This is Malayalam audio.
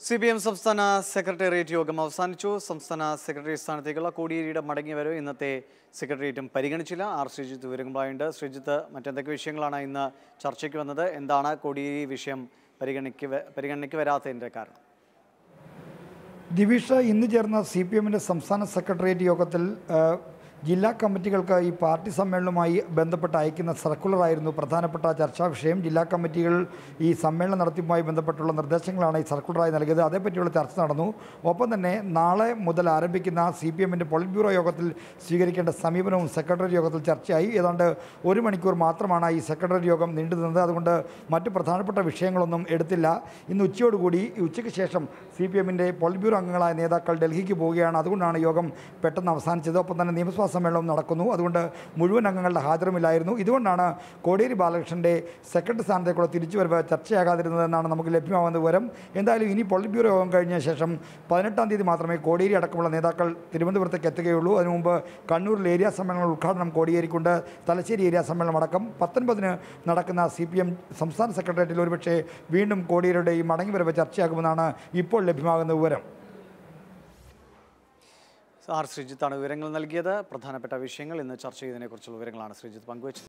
സി പി എം സംസ്ഥാന സെക്രട്ടേറിയറ്റ് യോഗം അവസാനിച്ചു സംസ്ഥാന സെക്രട്ടറി സ്ഥാനത്തേക്കുള്ള കോടിയേരിയുടെ മടങ്ങിവരവ് ഇന്നത്തെ സെക്രട്ടേറിയറ്റും പരിഗണിച്ചില്ല ആർ ശ്രീജിത്ത് വിവരങ്ങളുമായുണ്ട് ശ്രീജിത്ത് മറ്റെന്തൊക്കെ വിഷയങ്ങളാണ് ഇന്ന് ചർച്ചയ്ക്ക് വന്നത് എന്താണ് കോടിയേരി വിഷയം പരിഗണിക്ക് വ- പരിഗണനയ്ക്ക് വരാത്തതിൻ്റെ കാരണം ദിവിഷ ഇന്ന് ചേർന്ന സി പി എമ്മിൻ്റെ സംസ്ഥാന സെക്രട്ടേറിയറ്റ് യോഗത്തിൽ ആ, ജില്ലാ കമ്മിറ്റികൾക്ക് ഈ പാർട്ടി സമ്മേളനവുമായി ബന്ധപ്പെട്ട് അയക്കുന്ന സർക്കുലറായിരുന്നു പ്രധാനപ്പെട്ട ചർച്ചാ വിഷയം ജില്ലാ കമ്മിറ്റികൾ ഈ സമ്മേളനം നടത്തിപ്പുമായി ബന്ധപ്പെട്ടുള്ള നിർദ്ദേശങ്ങളാണ് ഈ സർക്കുലറായി നൽകിയത് അതേപ്പറ്റിയുള്ള ചർച്ച നടന്നു ഒപ്പം തന്നെ നാളെ മുതൽ ആരംഭിക്കുന്ന സി പി എമ്മിൻ്റെ പൊളിറ്റ് ബ്യൂറോ യോഗത്തിൽ സ്വീകരിക്കേണ്ട സമീപനവും സെക്രട്ടറി യോഗത്തിൽ ചർച്ചയായി ഏതാണ്ട് ഒരു മണിക്കൂർ മാത്രമാണ് ഈ സെക്രട്ടറി യോഗം നീണ്ടുനിന്നത് അതുകൊണ്ട് മറ്റ് പ്രധാനപ്പെട്ട വിഷയങ്ങളൊന്നും എടുത്തില്ല ഇന്ന് ഉച്ചയോടുകൂടി ഈ ഉച്ചയ്ക്ക് ശേഷം സി പി എമ്മിൻ്റെ പൊളിറ്റ് ബ്യൂറോ അംഗങ്ങളായ നേതാക്കൾ ഡൽഹിക്ക് പോവുകയാണ് അതുകൊണ്ടാണ് യോഗം പെട്ടെന്ന് അവസാനിച്ചത് ഒപ്പം തന്നെ നിയമസഭാ സമ്മേളനം നടക്കുന്നു അതുകൊണ്ട് മുഴുവൻ അംഗങ്ങളുടെ ഹാജരുമില്ലായിരുന്നു ഇതുകൊണ്ടാണ് കോടിയേരി ബാലകൃഷ്ണൻ്റെ സെക്രട്ടറി സ്ഥാനത്തേക്കുള്ള തിരിച്ചുവരവ് ചർച്ചയാകാതിരുന്നതെന്നാണ് നമുക്ക് ലഭ്യമാകുന്ന വിവരം എന്തായാലും ഇനി പൊളിറ്റ് ബ്യൂറോ യോഗം കഴിഞ്ഞ ശേഷം പതിനെട്ടാം തീയതി മാത്രമേ കോടിയേരി അടക്കമുള്ള നേതാക്കൾ തിരുവനന്തപുരത്തേക്ക് എത്തുകയുള്ളൂ അതിനു മുമ്പ് കണ്ണൂരിൽ ഏരിയ സമ്മേളന ഉദ്ഘാടനം കോടിയേരിക്കുണ്ട് തലശ്ശേരി ഏരിയ സമ്മേളനം അടക്കം പത്തൊൻപതിന് നടക്കുന്ന സി പി എം സംസ്ഥാന സെക്രട്ടേറിയറ്റിൽ ഒരുപക്ഷെ വീണ്ടും കോടിയേരിയുടെ ഈ മടങ്ങിവരവ് ചർച്ചയാകുമെന്നാണ് ഇപ്പോൾ ലഭ്യമാകുന്ന വിവരം ആർ ശ്രീജിത്താണ് വിവരങ്ങൾ നൽകിയത് പ്രധാനപ്പെട്ട വിഷയങ്ങൾ ഇന്ന് ചർച്ച ചെയ്തതിനെക്കുറിച്ചുള്ള വിവരങ്ങളാണ് ശ്രീജിത്ത് പങ്കുവച്ചത്